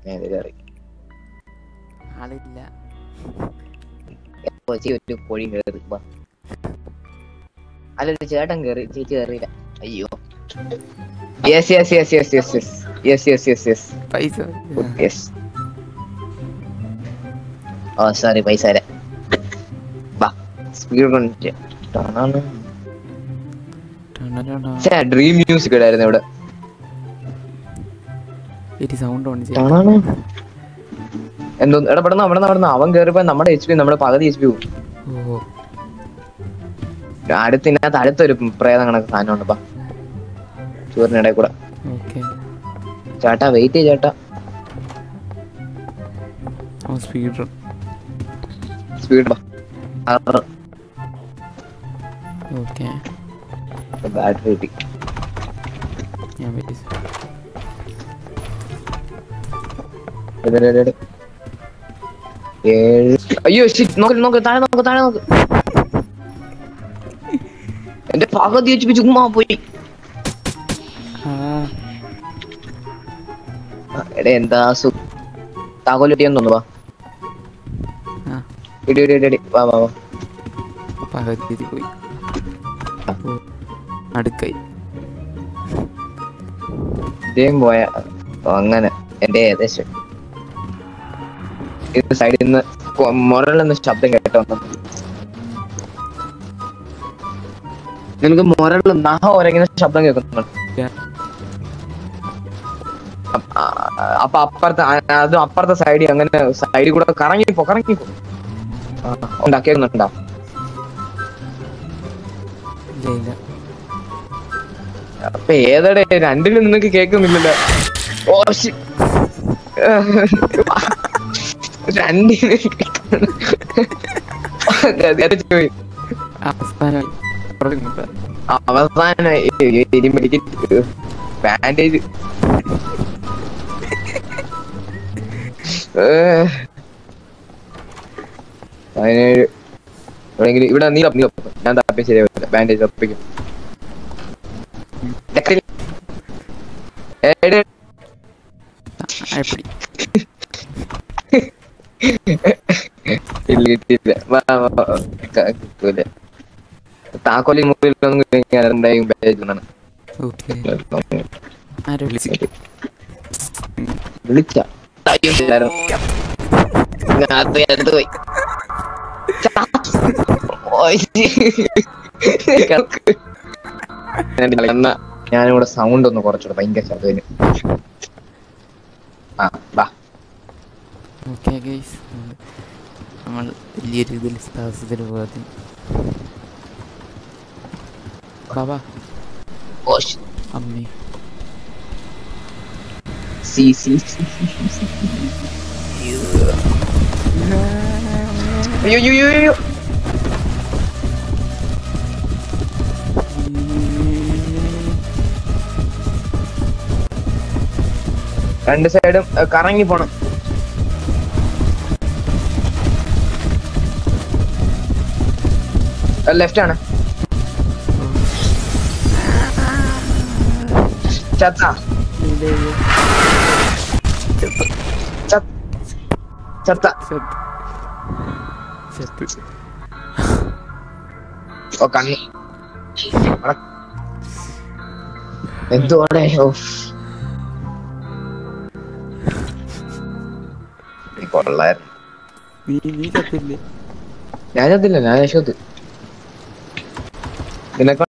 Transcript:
ഞാൻ ഇത് കയറി ആളില്ല കൊച്ചി ഒരു കോഴി കയറി വാ അല്ല ഒരു ചേട്ടൻ കയറി ചേച്ചി കയറിയില്ല അയ്യോ yes yes yes yes yes yes yes yes yes പൈസ യെസ് ഓ സോറി പൈസ തരാം വാ സ്പീഡ് കൊണ്ട് ഡ്രീം മ്യൂസിക് ഇടായിരുന്നു ഇവിടെ ഇരി സൗണ്ട് ഓൺ ചെയ്യും ടാണാണ്. എന്തോ എടാ പെടുന്ന അവിടെ നിന്ന് അവൻ കയറിപ്പോ നമ്മുടെ എച്ച് പി നമ്മുടെ പകുതി എച്ച് പി പോകും ഓ അടുത്തിനകത്ത് അടുത്തൊരു പ്രേതം കണക്ക് സാധനം ഉണ്ട് ചൂറിനിടയിൽ കൂടെ ഓക്കെ ചേട്ടാ വെയിറ്റ് ചെയ്യ ചേട്ടാ ഓ സ്പീഡ് സ്പീഡ് ഓക്കെ ബാറ്ററി കിട്ടി ഞാൻ പൈസ എട് എട് എട്. ഏഴ് അയ്യോ shit. നോക്ക് നോക്ക് താഴെ നോക്ക് താഴെ നോക്ക് എന്റെ പകുതി വെച്ച് ചുമ്മാ പോയി ആ ആ, എടാ എന്താ സു താക്കോല് കിട്ടിയെന്ന് തോന്നുന്നു വാ ആ ഇടി ഇടി ഇടി ഇടി വാ വാ വാ പകുതി പോയി ഓ അടുക്കായി ഇതേം പോയ ഓ, അങ്ങനെ എന്റെ ഏകദേശം ഇത് സൈഡിൽ നിന്ന് മുരളെന്ന ശബ്ദം കേട്ടോ നിനക്ക് മുരളിൽ നഹ ഒരങ്ങുന്ന ശബ്ദം കേൾക്കുന്നുണ്ട് അപ്പ- ആ, അപ്പൊ അപ്പുറത്തെ ആ, അത് അപ്പുറത്തെ സൈഡിൽ അങ്ങനെ സൈഡിൽ കൂടെ കറങ്ങിപ്പോ കറങ്ങിപ്പോ ആ, ഉണ്ടാ കേൾക്കുന്നുണ്ടാ ഇല്ല ഇല്ല അപ്പൊ ഏതടെ രണ്ടിലും നിനക്ക് കേൾക്കുന്നില്ലല്ലോ ഓ shit. രണ്ടിനും കേൾക്കുന്നില്ല. പോയി. അവസാനം തുടങ്ങിപ്പോ അവസാനം ഇനി മെഡിക്കൽ ബാൻഡേജ് പതിനേഴ് എവിടെയെങ്കിലും ഇവിടെ നീ തപ്പ്, നീ തപ്പ്. ഞാൻ തപ്പി ശരിയാവില്ല ബാൻഡേജ് തപ്പിക്കും ഏടെ എപ്പടി ഇല്ല കിട്ടിയില്ല വാ, വാ, വാ. ക- കിട്ടൂല താക്കോലി മുറിയിലൊന്നും ഞാൻ എന്തായാലും ബാൻഡേജ് കൊണ്ടാണ് ഓക്കെ ആരോ വിളിച്ചു വിളിച്ച പോയി എന്നാ ഞാനിവിടെ സൗണ്ട് ഒന്ന് കുറച്ചുകൂടെ ഭയങ്കര ശബ്ദത്തിന് ആ ബാ ഓക്കെ ഗൈസ് നമ്മൾ വലിയ രീതിയിൽ സാഹസത്തിൽ പോകാതെ ബാബാ ഓ അമ്മേ സി സി അയ്യോ അയ്യോ അയ്യോ അയ്യോ രണ്ട് സൈഡും ഏ, കറങ്ങി പോണം ലെഫ്റ്റ് ആണ് ചത്ത ചത്ത ചത്ത ചത്ത് ചത്ത് ഓ കണ്ണി അവിടെ. എന്തുവാടെ ഓ നീ കൊള്ളായിരുന്നു നീ നീ ചത്തില്ലേ ഞാൻ ചത്തില്ല ഞാൻ യശോത്ത് നിനക്ക്